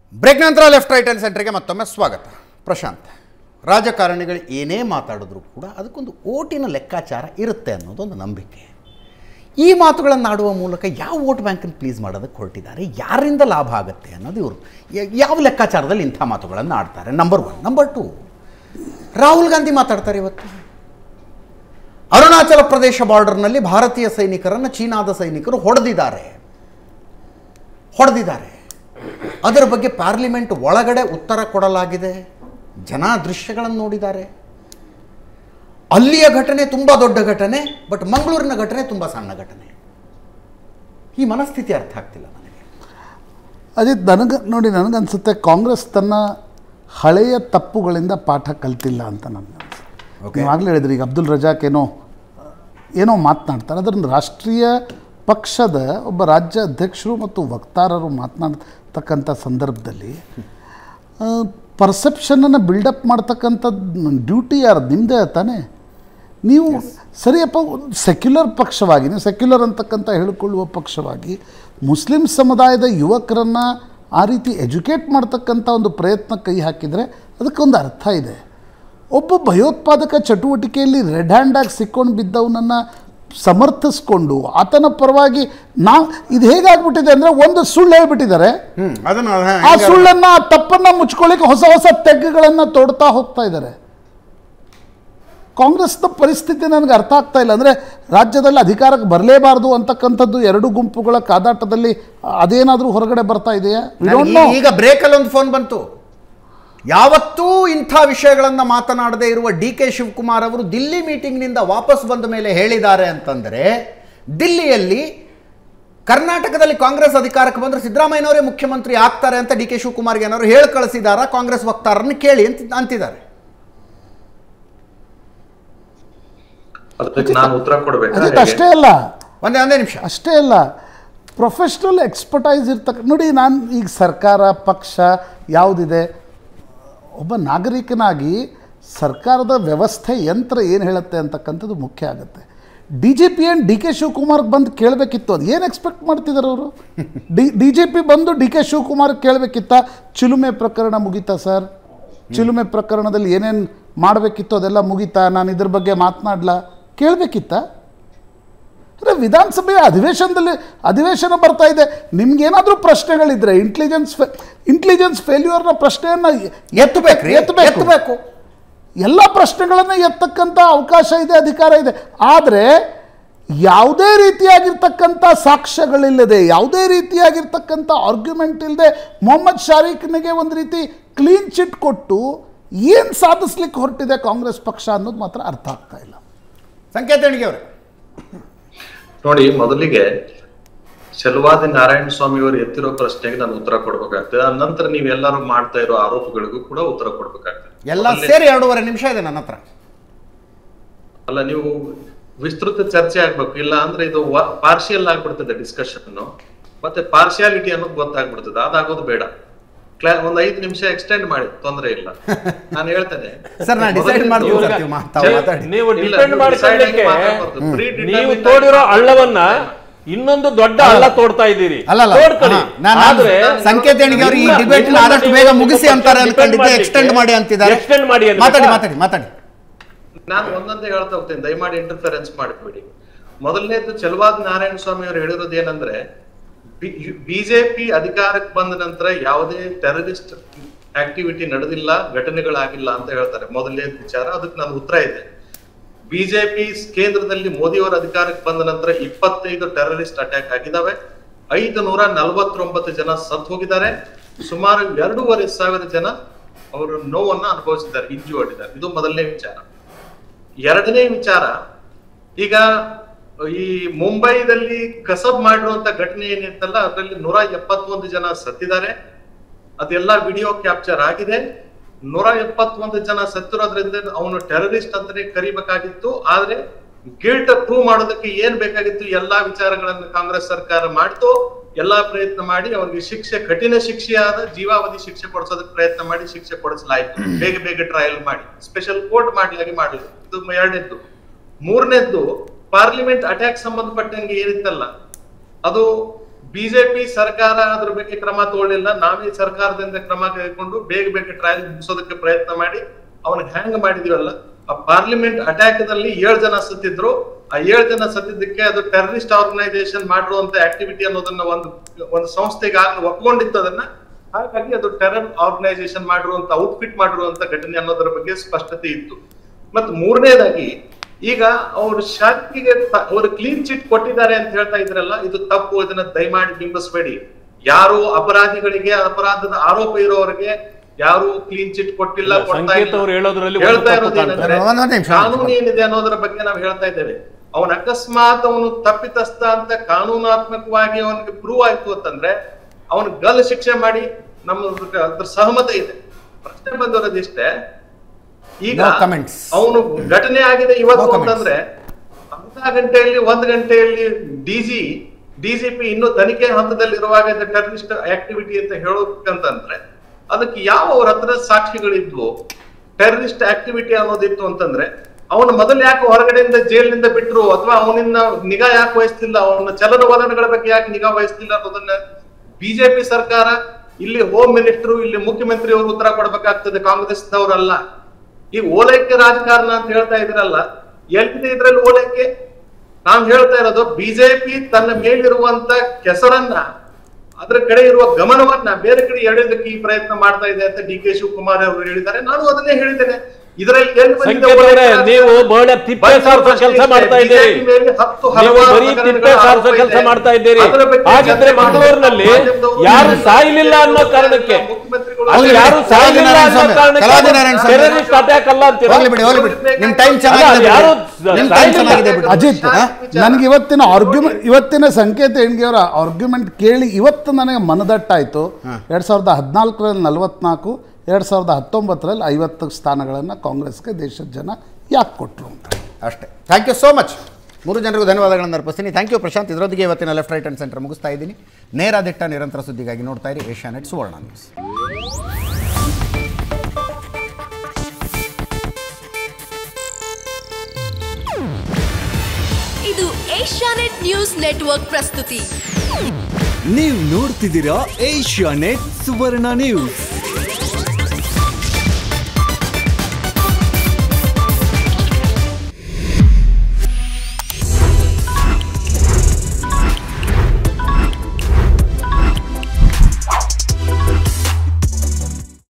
Break ನಂತರ left right and ಸೆಂಟ್ರಿಗೆ ಮತ್ತೊಮ್ಮೆ ಸ್ವಾಗತ ಪ್ರಶಾಂತ್ ರಾಜಕಾರಣಿಗಳು ಏನೇ ಮಾತಾಡಿದ್ರು ಕೂಡ ಅದಕ್ಕೊಂದು ಓಟಿನ ಲೆಕ್ಕಾಚಾರ ಇರುತ್ತೆ ಅನ್ನೋದೊಂದು ನಂಬಿಕೆ ಈ ಮಾತುಗಳನ್ನು ಆಡುವ ಮೂಲಕ ಯಾವ ವೋಟ್ ಬ್ಯಾಂಕನ್ನು ಪ್ಲೀಸ್ ಮಾಡೋದಕ್ಕೆ ಹೊರಟಿದ್ದಾರೆ ಯಾರಿಂದ ಲಾಭ ಆಗುತ್ತೆ ಅನ್ನೋದು ಇವರು ಯ- ಯಾವ ಲೆಕ್ಕಾಚಾರದಲ್ಲಿ ಇಂಥ ಮಾತುಗಳನ್ನು ಆಡ್ತಾರೆ number one number two Rahul Gandhi ಮಾತಾಡ್ತಾರೆ ಇವತ್ತು ಅರುಣಾಚಲ ಪ್ರದೇಶ ಬಾರ್ಡರ್ನಲ್ಲಿ ಭಾರತೀಯ ಸೈನಿಕರನ್ನು ಚೀನಾದ ಸೈನಿಕರು ಹೊಡೆದಿದ್ದಾರೆ ಹೊಡೆದಿದ್ದಾರೆ ಅದರ ಬಗ್ಗೆ ಪಾರ್ಲಿಮೆಂಟ್ ಒಳಗಡೆ ಉತ್ತರ ಕೊಡಲಾಗಿದೆ ಜನ ದೃಶ್ಯಗಳನ್ನು ನೋಡಿದ್ದಾರೆ ಅಲ್ಲಿಯ ಘಟನೆ ತುಂಬ ದೊಡ್ಡ ಘಟನೆ ಬಟ್ ಮಂಗಳೂರಿನ ಘಟನೆ ತುಂಬ ಸಣ್ಣ ಘಟನೆ ಈ ಮನಸ್ಥಿತಿ ಅರ್ಥ ಆಗ್ತಿಲ್ಲ ನನಗೆ ಅಜಿತ್ ನನಗೆ ನೋಡಿ ನನಗನ್ಸುತ್ತೆ ಕಾಂಗ್ರೆಸ್ ತನ್ನ ಹಳೆಯ ತಪ್ಪುಗಳಿಂದ ಪಾಠ ಕಲ್ತಿಲ್ಲ ಅಂತ ನನಗೆ Okay. ನೀವು ಆಗಲೇ ಹೇಳಿದ್ರಿ ಈಗ ಅಬ್ದುಲ್ ರಜಾಕ್ ಏನೋ ಏನೋ ಮಾತನಾಡ್ತಾರೆ ಅದರಿಂದ ರಾಷ್ಟ್ರೀಯ ಪಕ್ಷದ ಒಬ್ಬ ರಾಜ್ಯ ಅಧ್ಯಕ್ಷರು ಮತ್ತು ವಕ್ತಾರರು ಮಾತನಾಡ್ತಕ್ಕಂಥ ಸಂದರ್ಭದಲ್ಲಿ ಪರ್ಸೆಪ್ಷನನ್ನು ಬಿಲ್ಡಪ್ ಮಾಡ್ತಕ್ಕಂಥದ್ದು ಡ್ಯೂಟಿ ಯಾರು ನಿಮ್ಮದೇ ತಾನೇ ನೀವು ಸರಿಯಪ್ಪ ಸೆಕ್ಯುಲರ್ ಪಕ್ಷವಾಗಿ ನೀವು ಸೆಕ್ಯುಲರ್ ಅಂತಕ್ಕಂಥ ಹೇಳಿಕೊಳ್ಳುವ ಪಕ್ಷವಾಗಿ ಮುಸ್ಲಿಂ ಸಮುದಾಯದ ಯುವಕರನ್ನು ಆ ರೀತಿ ಎಜುಕೇಟ್ ಮಾಡ್ತಕ್ಕಂಥ ಒಂದು ಪ್ರಯತ್ನ ಕೈ ಹಾಕಿದರೆ ಅದಕ್ಕೊಂದು ಅರ್ಥ ಇದೆ ಒಬ್ಬ ಭಯೋತ್ಪಾದಕ ಚಟುವಟಿಕೆಯಲ್ಲಿ ರೆಡ್ ಹ್ಯಾಂಡಾಗಿ ಸಿಕ್ಕೊಂಡು ಬಿದ್ದವನನ್ನು ಸಮರ್ಥಿಸ್ಕೊಂಡು ಆತನ ಪರವಾಗಿ ನಾ ಇದು ಹೇಗಾಗ್ಬಿಟ್ಟಿದೆ ಅಂದರೆ ಒಂದು ಸುಳ್ಳು ಹೇಳ್ಬಿಟ್ಟಿದ್ದಾರೆ ಹ್ಞೂ ಅದನ್ನು ಆ ಸುಳ್ಳನ್ನು ಆ ತಪ್ಪನ್ನು ಮುಚ್ಕೊಳ್ಳಿಕ್ಕೆ ಹೊಸ ಹೊಸ ತೆಗ್ಗುಗಳನ್ನು ತೋಡ್ತಾ ಹೋಗ್ತಾ ಇದ್ದಾರೆ ಕಾಂಗ್ರೆಸ್ನ ಪರಿಸ್ಥಿತಿ ನನಗೆ ಅರ್ಥ ಆಗ್ತಾ ಇಲ್ಲ ಅಂದರೆ ರಾಜ್ಯದಲ್ಲಿ ಅಧಿಕಾರಕ್ಕೆ ಬರಲೇಬಾರ್ದು ಅಂತಕ್ಕಂಥದ್ದು ಎರಡು ಗುಂಪುಗಳ ಕಾದಾಟದಲ್ಲಿ ಅದೇನಾದರೂ ಹೊರಗಡೆ ಬರ್ತಾ ಇದೆಯಾ We don't know. ಈಗ ಬ್ರೇಕಲ್ಲಿ ಒಂದು ಫೋನ್ ಬಂತು ಯಾವತ್ತೂ ಇಂಥ ವಿಷಯಗಳನ್ನು ಮಾತನಾಡದೇ ಇರುವ ಡಿ ಕೆ ಶಿವಕುಮಾರ್ ಅವರು ದಿಲ್ಲಿ ಮೀಟಿಂಗ್ನಿಂದ ವಾಪಸ್ ಬಂದ ಮೇಲೆ ಹೇಳಿದ್ದಾರೆ ಅಂತಂದರೆ ದಿಲ್ಲಿಯಲ್ಲಿ ಕರ್ನಾಟಕದಲ್ಲಿ ಕಾಂಗ್ರೆಸ್ ಅಧಿಕಾರಕ್ಕೆ ಬಂದರೆ ಸಿದ್ದರಾಮಯ್ಯನವರೇ ಮುಖ್ಯಮಂತ್ರಿ ಆಗ್ತಾರೆ ಅಂತ ಡಿ ಕೆ ಶಿವಕುಮಾರ್ಗೆ ಏನಾದ್ರು ಹೇಳಿ ಕಳಿಸಿದಾರ ಕಾಂಗ್ರೆಸ್ ವಕ್ತಾರರನ್ನು ಕೇಳಿ ಅಂತ ಅಂತಿದ್ದಾರೆ ಅದಕ್ಕೆ ನಾನು ಉತ್ತರ ಕೊಡ್ಬೇಕಾ ಅಜಿತ್ ಹೇಗೆ? ಅಷ್ಟೇ ಅಲ್ಲ ಒಂದೇ ಒಂದೇ ನಿಮಿಷ ಅಷ್ಟೇ ಅಲ್ಲ ಪ್ರೊಫೆಷ್ನಲ್ ಎಕ್ಸ್ಪರ್ಟೈಸ್ ಇರ್ತಕ್ಕ ನೋಡಿ ನಾನು ಈಗ ಸರ್ಕಾರ ಪಕ್ಷ ಯಾವುದಿದೆ ಒಬ್ಬ ನಾಗರಿಕನಾಗಿ ಸರ್ಕಾರದ ವ್ಯವಸ್ಥೆ ಯಂತ್ರ ಏನು ಹೇಳುತ್ತೆ ಅಂತಕ್ಕಂಥದ್ದು ಮುಖ್ಯ ಆಗುತ್ತೆ ಡಿ ಜಿ ಪಿ ಏನು ಡಿ ಕೆ ಶಿವಕುಮಾರ್ಗೆ ಬಂದು ಕೇಳಬೇಕಿತ್ತು ಅದು ಏನು ಎಕ್ಸ್ಪೆಕ್ಟ್ ಮಾಡ್ತಿದ್ದಾರೆ ಅವರು ಡಿ ಡಿ ಜಿ ಪಿ ಬಂದು ಡಿ ಕೆ ಶಿವಕುಮಾರ್ಗೆ ಕೇಳಬೇಕಿತ್ತ ಚಿಲುಮೆ ಪ್ರಕರಣ ಮುಗೀತಾ ಸರ್ ಚಿಲುಮೆ ಪ್ರಕರಣದಲ್ಲಿ ಏನೇನು ಮಾಡಬೇಕಿತ್ತು ಅದೆಲ್ಲ ಮುಗೀತಾ ನಾನು ಇದ್ರ ಬಗ್ಗೆ ಮಾತನಾಡ್ಲಾ ಕೇಳಬೇಕಿತ್ತ ಅಂದರೆ ವಿಧಾನಸಭೆಯ ಅಧಿವೇಶನದಲ್ಲಿ ಅಧಿವೇಶನ ಬರ್ತಾ ಇದೆ ನಿಮ್ಗೇನಾದರೂ ಪ್ರಶ್ನೆಗಳಿದ್ರೆ ಇಂಟೆಲಿಜೆನ್ಸ್ ಇಂಟೆಲಿಜೆನ್ಸ್ ಫೇಲ್ಯೂರ್ನ ಪ್ರಶ್ನೆಯನ್ನು ಎತ್ತಬೇಕ್ರಿ ಎತ್ತಬೇಕು ಎತ್ತಬೇಕು ಎಲ್ಲ ಪ್ರಶ್ನೆಗಳನ್ನು ಎತ್ತಕ್ಕಂಥ ಅವಕಾಶ ಇದೆ ಅಧಿಕಾರ ಇದೆ ಆದರೆ ಯಾವುದೇ ರೀತಿಯಾಗಿರ್ತಕ್ಕಂಥ ಸಾಕ್ಷ್ಯಗಳಿಲ್ಲದೆ ಯಾವುದೇ ರೀತಿಯಾಗಿರ್ತಕ್ಕಂಥ ಆರ್ಗ್ಯುಮೆಂಟ್ ಇಲ್ಲದೆ ಮೊಹಮ್ಮದ್ ಶಾರೀಕ್ನಿಗೆ ಒಂದು ರೀತಿ ಕ್ಲೀನ್ ಚಿಟ್ ಕೊಟ್ಟು ಏನು ಸಾಧಿಸ್ಲಿಕ್ಕೆ ಹೊರಟಿದೆ ಕಾಂಗ್ರೆಸ್ ಪಕ್ಷ ಅನ್ನೋದು ಮಾತ್ರ ಅರ್ಥ ಆಗ್ತಾ ಇಲ್ಲ ಸಂಕೇತ ಹೆಣಿಗೆ ಅವರೇ ನೋಡಿ ಮೊದಲಿಗೆ ಶೆಲ್ವಾದಿ ನಾರಾಯಣ ಸ್ವಾಮಿ ಅವರು ಎತ್ತಿರೋ ಪ್ರಶ್ನೆಗೆ ನಾನು ಉತ್ತರ ಕೊಡ್ಬೇಕಾಗ್ತದೆ ಆ ನಂತರ ನೀವೆಲ್ಲರೂ ಮಾಡ್ತಾ ಇರೋ ಆರೋಪಗಳಿಗೂ ಕೂಡ ಉತ್ತರ ಕೊಡ್ಬೇಕಾಗ್ತದೆ ಎಲ್ಲ ಮೊದಲನೇ- ಸೇರಿ ಎರಡೂವರೆ ನಿಮಿಷ ಇದೆ ನನ್ನ ಹತ್ರ ಅಲ್ಲ ನೀವು ವಿಸ್ತೃತ ಚರ್ಚೆ ಆಗ್ಬೇಕು ಇಲ್ಲ ಅಂದ್ರೆ ಇದು ಪಾರ್ಶಿಯಲ್ ಆಗ್ಬಿಡ್ತದೆ ಡಿಸ್ಕಷನ್ ಮತ್ತೆ ಪಾರ್ಶಿಯಾಲಿಟಿ ಅನ್ನೋದು ಗೊತ್ತಾಗ್ಬಿಡ್ತದೆ ಅದಾಗೋದು ಬೇಡ ಕ್ಲಾ ಒಂದ್ ಐದು ನಿಮಿಷ ಎಕ್ಸ್ಟೆಂಡ್ ಮಾಡಿ ತೊಂದರೆ ಇಲ್ಲ ನಾನು ಹೇಳ್ತೇನೆ ಸರ್ ನಾನು ಡಿಸೈಡ್ ಮೊದಲನೇದು- ಮಾಡ್ತೀನಿ ಸರ್ ಇವಾಗ ನೀವು ಮಾತಾಡಿ ಮಾತಾಡಿ ನೀವು ಇಲ್ಲ, ಡಿಪೆಂಡ್ ನೀವು decide ಆಗಿ ಮಾಡ್ಕೊಳ್ಳಿಕ್ಕೆ ಮಾತಾಡ್ಬಾರ್ದು. Predetermined ನೀವು ಆಗಿ ತೋಡಿರೋ ಮಾತಾಡ್ಬಾರ್ದು. ಹಳ್ಳವನ್ನ ಇನ್ನೊಂದು ದೊಡ್ಡ ಹಳ್ಳ ತೋಡ್ತಾ ಇದ್ದೀರಿ ಅಲ್ಲ ಅಲ್ಲ ತೋಡ್ಕೊಳ್ಳಿ. ಹಾ, ನಾನು ಆದ್ರೆ ಸಂಕೇತ ಹೆಣಿಗೆ ಅವರು ಈ ನಿಮ್ಮ- ಡಿಬೇಟ್ ನಿಮ್ಮ ಆದಷ್ಟು ಬೇಗ ನೀವು ಮುಗಿಸಿ ಅಂತಾರೆ depend ಅನ್ಕೊಂಡಿದ್ದೆ ಮಾಡ್ಲಿಕ್ಕೆ ಎಕ್ಸ್ಟೆಂಡ್ ಮಾಡಿ ಅಂತಿದ್ದಾರೆ extend ಮಾಡಿ ಅನ್ಬೇಕಾ? ಮಾತಾಡಿ ಮಾತಾಡಿ ಮಾತಾಡಿ ನಾನು ಒಂದೊಂದೇ ಹೇಳ್ತಾ ಹೋಗ್ತೇನೆ ದಯಮಾಡಿ ಇಂಟರ್ಫರೆನ್ಸ್ ಮಾಡಬೇಡಿ ಮೊದಲನೇದು ಚಲವಾದ ನಾರಾಯಣ ಸ್ವಾಮಿ ಅವರು ಹೇಳಿರೋದು ಏನಂದ್ರೆ ಬಿಜೆಪಿ ಅಧಿಕಾರಕ್ಕೆ ಬಂದ ನಂತರ ಯಾವುದೇ ಟೆರರಿಸ್ಟ್ ಆಕ್ಟಿವಿಟಿ ನಡೆದಿಲ್ಲ ಘಟನೆಗಳಾಗಿಲ್ಲ ಅಂತ ಹೇಳ್ತಾರೆ ಮೊದಲನೇ ವಿಚಾರ ಅದಕ್ಕೆ ನಾನು ಉತ್ತರ ಇದೆ ಬಿಜೆಪಿ ಕೇಂದ್ರದಲ್ಲಿ ಮೋದಿಯವರ ಅಧಿಕಾರಕ್ಕೆ ಬಂದ ನಂತರ ಇಪ್ಪತ್ತೈದು ಟೆರರಿಸ್ಟ್ ಅಟ್ಯಾಕ್ ಆಗಿದಾವೆ ಐದು ನೂರ ನಲವತ್ತೊಂಬತ್ತು ಜನ ಸತ್ ಹೋಗಿದ್ದಾರೆ ಸುಮಾರು ಎರಡೂವರೆ ಸಾವಿರ ಜನ ಅವರು ನೋವನ್ನ ಅನುಭವಿಸಿದ್ದಾರೆ ಇಂಜುರ್ಡ್ ಇದ್ದಾರೆ ಇದು ಮೊದಲನೇ ವಿಚಾರ ಎರಡನೇ ವಿಚಾರ ಈಗ ಈ ಮುಂಬೈದಲ್ಲಿ ಕಸಬ್ ಮಾಡಿರುವಂತ ಘಟನೆ ಏನಿತ್ತಲ್ಲ ಅದರಲ್ಲಿ ನೂರ ಎಪ್ಪತ್ತೊಂದು ಜನ ಸತ್ತಿದ್ದಾರೆ ಅದೆಲ್ಲ ವಿಡಿಯೋ ಕ್ಯಾಪ್ಚರ್ ಆಗಿದೆ ನೂರ ಎಪ್ಪತ್ತೊಂದು ಜನ ಸತ್ತಿರೋದ್ರಿಂದ ಅವನು ಟೆರರಿಸ್ಟ್ ಅಂತಾನೆ ಕರಿಬೇಕಾಗಿತ್ತು ಆದ್ರೆ ಗಿಲ್ಟ್ ಪ್ರೂವ್ ಮಾಡೋದಕ್ಕೆ ಏನ್ ಬೇಕಾಗಿತ್ತು ಎಲ್ಲಾ ವಿಚಾರಗಳನ್ನು ಕಾಂಗ್ರೆಸ್ ಸರ್ಕಾರ ಮಾಡ್ತು ಎಲ್ಲಾ ಪ್ರಯತ್ನ ಮಾಡಿ ಅವನಿಗೆ ಶಿಕ್ಷೆ ಕಠಿಣ ಶಿಕ್ಷೆಯಾದ ಜೀವಾವಧಿ ಶಿಕ್ಷೆ ಕೊಡಿಸೋದಕ್ಕೆ ಪ್ರಯತ್ನ ಮಾಡಿ ಶಿಕ್ಷೆ ಕೊಡಿಸಲಾಯ್ತು ಬೇಗ ಬೇಗ ಟ್ರಯಲ್ ಮಾಡಿ ಸ್ಪೆಷಲ್ ಕೋರ್ಟ್ ಮಾಡ್ಲಾಗಿ ಮಾಡಲಿಲ್ಲ ಇದು ಎರಡನೇದ್ದು ಮೂರನೇದ್ದು ಪಾರ್ಲಿಮೆಂಟ್ ಅಟ್ಯಾಕ್ ಸಂಬಂಧಪಟ್ಟಂಗೆ ಏನಿತ್ತಲ್ಲ ಅದು ಬಿಜೆಪಿ ಸರ್ಕಾರ ಅದ್ರ ಬಗ್ಗೆ ಕ್ರಮ ತಗೊಳ್ಳಿಲ್ಲ ನಾವೇ ಸರ್ಕಾರದಿಂದ ಕ್ರಮ ತೆಗೆದುಕೊಂಡು ಬೇಗ ಬೇಗ ಟ್ರಯಲ್ ಮುಗಿಸೋದಕ್ಕೆ ಪ್ರಯತ್ನ ಮಾಡಿ ಅವನಿಗೆ ಹ್ಯಾಂಗ್ ಮಾಡಿದೀವಲ್ಲ ಆ ಪಾರ್ಲಿಮೆಂಟ್ ಅಟ್ಯಾಕ್ ದಲ್ಲಿ ಏಳು ಜನ ಸತ್ತಿದ್ರು ಆ ಏಳು ಜನ ಸತ್ತಿದ್ದಕ್ಕೆ ಅದು ಟೆರರಿಸ್ಟ್ ಆರ್ಗನೈಸೇಷನ್ ಮಾಡಿರುವಂತ ಆಕ್ಟಿವಿಟಿ ಅನ್ನೋದನ್ನ ಒಂದು ಒಂದು ಸಂಸ್ಥೆಗೆ ಆಗ್ಲೇ ಒಪ್ಕೊಂಡಿತ್ತು ಅದನ್ನ ಹಾಗಾಗಿ ಅದು ಟೆರರ್ ಆರ್ಗನೈಸೇಷನ್ ಮಾಡಿರುವಂತ ಔಟ್ಫಿಟ್ ಮಾಡಿರುವಂತ ಘಟನೆ ಅನ್ನೋದರ ಬಗ್ಗೆ ಸ್ಪಷ್ಟತೆ ಇತ್ತು ಮತ್ತು ಮೂರನೇದಾಗಿ ಈಗ ಅವರು ಶಾಂತಿಗೆ ಅವರು ಕ್ಲೀನ್ ಚಿಟ್ ಕೊಟ್ಟಿದ್ದಾರೆ ಅಂತ ಹೇಳ್ತಾ ಇದ್ರಲ್ಲ ಇದು ತಪ್ಪು ಇದನ್ನ ದಯಮಾಡಿ ಬಿಂಬಿಸಬೇಡಿ ಯಾರು ಅಪರಾಧಿಗಳಿಗೆ ಅಪರಾಧದ ಆರೋಪ ಇರೋರಿಗೆ ಯಾರು ಕ್ಲೀನ್ ಚಿಟ್ ಕೊಟ್ಟಿಲ್ಲ ಇಲ್ಲ, ಕೊಡ್ತಾ ಸಂಕೇತ್ ಇಲ್ಲ. ಅವ್ರು ಹೇಳೋದ್ರಲ್ಲಿ ಒಂದು ಹೇಳ್ತಾ ತಪ್ಪು ಇರೋದು ಕಾಣ್ತದೆ. ಏನಂದ್ರೆ ಒಂದ್- ಒಂದ್ ನಿಮಿಷ. ಕಾನೂನು ಏನಿದೆ ಅನ್ನೋದರ ಬಗ್ಗೆ ನಾವು ಹೇಳ್ತಾ ಇದ್ದೇವೆ ಅವನ ಅಕಸ್ಮಾತ್ ಅವನು ತಪ್ಪಿತಸ್ಥ ಅಂತ ಕಾನೂನಾತ್ಮಕವಾಗಿ ಅವನಿಗೆ ಪ್ರೂವ್ ಆಯ್ತು ಅಂತಂದ್ರೆ ಅವನು ಗಲ್ ಶಿಕ್ಷೆ ಮಾಡಿ ನಮ್ಮ ಅದ್ರ ಸಹಮತ ಇದೆ ಪ್ರಶ್ನೆ ಬಂದಿರೋದಿಷ್ಟೇ ಈಗ No comments. ಅವನು ಘಟನೆ ಆಗಿದೆ ಇವತ್ತು No comments. ಅಂತಂದ್ರೆ ಅರ್ಧ ಗಂಟೆಯಲ್ಲಿ ಒಂದ್ ಗಂಟೆಯಲ್ಲಿ ಡಿಜಿ ಡಿಜಿಪಿ ಇನ್ನು ತನಿಖೆ ಹಂತದಲ್ಲಿರುವಾಗ ಇದು ಟೆರರಿಸ್ಟ್ ಆಕ್ಟಿವಿಟಿ ಅಂತ ಹೇಳೋಕಂತಂದ್ರೆ ಅದಕ್ಕೆ ಯಾವ ಅವ್ರ ಹತ್ರ ಸಾಕ್ಷಿಗಳಿದ್ವು ಟೆರರಿಸ್ಟ್ ಆಕ್ಟಿವಿಟಿ ಅನ್ನೋದಿತ್ತು ಅಂತಂದ್ರೆ ಅವನು ಮೊದಲು ಯಾಕೆ ಹೊರಗಡೆಯಿಂದ ಜೈಲಿನಿಂದ ಬಿಟ್ರು ಅಥವಾ ಅವನಿಂದ ನಿಗಾ ಯಾಕೆ ವಹಿಸ್ತಿಲ್ಲ ಅವನ ಚಲನವಲನಗಳ ಬಗ್ಗೆ ಯಾಕೆ ನಿಗಾ ವಹಿಸ್ತಿಲ್ಲ ಅನ್ನೋದನ್ನ ಬಿಜೆಪಿ ಸರ್ಕಾರ ಇಲ್ಲಿ ಹೋಮ್ ಮಿನಿಸ್ಟರ್ ಇಲ್ಲಿ ಮುಖ್ಯಮಂತ್ರಿ ಅವರು ಉತ್ತರ ಕೊಡ್ಬೇಕಾಗ್ತದೆ ಕಾಂಗ್ರೆಸ್ನವರಲ್ಲ ಈ ಓಲೈಕೆ ರಾಜಕಾರಣ ಅಂತ ಹೇಳ್ತಾ ಇದ್ರಲ್ಲ ಎಲ್ಲಿದೆ ಇದ್ರಲ್ಲಿ ಓಲೈಕೆ ನಾವ್ ಹೇಳ್ತಾ ಇರೋದು ಬಿಜೆಪಿ ತನ್ನ ಮೇಲಿರುವಂತ ಕೆಸರನ್ನ ಅದ್ರ ಕಡೆ ಇರುವ ಗಮನವನ್ನ ಬೇರೆ ಕಡೆ ಎಳೆಯೋದಕ್ಕೆ ಈ ಪ್ರಯತ್ನ ಮಾಡ್ತಾ ಇದೆ ಅಂತ ಡಿ ಕೆ ಶಿವಕುಮಾರ್ ಅವರು ಹೇಳಿದ್ದಾರೆ ನಾನು ಅದನ್ನೇ ಹೇಳಿದ್ದೇನೆ ಇದರಲ್ಲಿ ಎಲ್ಲಿ ಬಂದಿದೆ ಸಂಕೇತ್ ಅವರೇ, ಓಲೈಕೆ ನೀವು ಬಹಳ ತಿಪ್ಪೆ ಬಂದ ಸಾರಿಸೋ ಪ್ರಶ್ನೆ ಕೆಲಸ ಇದೆ. ಮಾಡ್ತಾ ಇದ್ದೀರಿ BJP ಮೇಲೆ ಹತ್ತು ನೀವು ಹಲವಾರು ಬರೀ ಪ್ರಕರಣಗಳ ತಿಪ್ಪೆ ಸಾರಿಸೋ ಆರೋಪ ಕೆಲಸ ಇದೆ. ಮಾಡ್ತಾ ಇದ್ದೀರಿ ಅದರ ಬಗ್ಗೆ ಹಾಗಿದ್ರೆ ಚರ್ಚೆ ಮಾಡಿ. ಮಂಗಳೂರಿನಲ್ಲಿ ಮಾಧ್ಯಮದವರು ಯಾರು ಎಲ್ಲ ಸಾಯ್ಲಿಲ್ಲ ಅನ್ನೋ ಕಾರಣಕ್ಕೆ ಮುಖ್ಯಮಂತ್ರಿಗಳು ಅಲ್ಲಿ ಯಾರು ಸಾಯ್ಲಿಲ್ಲ ಅನ್ನೋ ಕಾರಣಕ್ಕೆ ಕಲಾವಿದನಾರಾಯಣ ಸ್ವಾಮಿ. ಟೆರರಿಸ್ಟ್ ಅಟ್ಯಾಕ್ ಅಲ್ಲ ಅಂತೀರಾ ಹೋಗ್ಲಿ ಬಿಡಿ ಹೋಗ್ಲಿ ಬಿಡಿ ನಿಮ್ ಟೈಮ್ ಅಲ್ಲ, ಚೆನ್ನಾಗಿದೆ ಯಾರು ಬಿಡಿ. ನಿಮ್ ಟೈಮ್ ಸಾಯ್ಲಿಲ್ಲ. ಚೆನ್ನಾಗಿದೆ ಬಿಡಿ ಅಜಿತ್ ಹಾ? ನನಗೆ ಇವತ್ತಿನ ಆರ್ಗ್ಯುಮೆಂಟ್ ಇವತ್ತಿನ ಸಂಕೇತ ಹೆಣ್ಗೆಯವರ ಆರ್ಗ್ಯುಮೆಂಟ್ ಕೇಳಿ ಇವತ್ತು ನನಗೆ ಮನದಟ್ಟಾಯಿತು ಎರಡು ಸಾವಿರದ ಹದಿನಾಲ್ಕರಲ್ಲಿ ನಲವತ್ನಾಲ್ಕು ಎರಡು ಸಾವಿರದ ಹತ್ತೊಂಬತ್ತರಲ್ಲಿ ಐವತ್ತು ಸ್ಥಾನಗಳನ್ನು ಕಾಂಗ್ರೆಸ್ಗೆ ದೇಶದ ಜನ ಯಾಕೆ ಕೊಟ್ಟರು ಅಂತ ಅಷ್ಟೇ ಥ್ಯಾಂಕ್ ಯು ಸೋ ಮಚ್ ಮೂರು ಜನರಿಗೂ ಧನ್ಯವಾದಗಳನ್ನು ಅರ್ಪಿಸ್ತೀನಿ ಥ್ಯಾಂಕ್ ಯು ಪ್ರಶಾಂತ್ ಇದರೊಂದಿಗೆ ಇವತ್ತಿನ ಲೆಫ್ಟ್ ರೈಟ್ ಆ್ಯಂಡ್ ಸೆಂಟರ್ ಮುಗಿಸ್ತಾ ಇದ್ದೀನಿ ನೇರ ದಿಟ್ಟ ನಿರಂತರ ಸುದ್ದಿಗಾಗಿ ನೋಡ್ತಾ ಇರಿ ಏಷ್ಯಾ ನೆಟ್ ಸುವರ್ಣ ನ್ಯೂಸ್ ಇದು ಏಷ್ಯಾನೆಟ್ ನ್ಯೂಸ್ ನೆಟ್ವರ್ಕ್ ಪ್ರಸ್ತುತಿ ನೀವು ನೋಡ್ತಿದ್ದೀರಾ ಏಷ್ಯಾ ನೆಟ್ ಸುವರ್ಣ ನ್ಯೂಸ್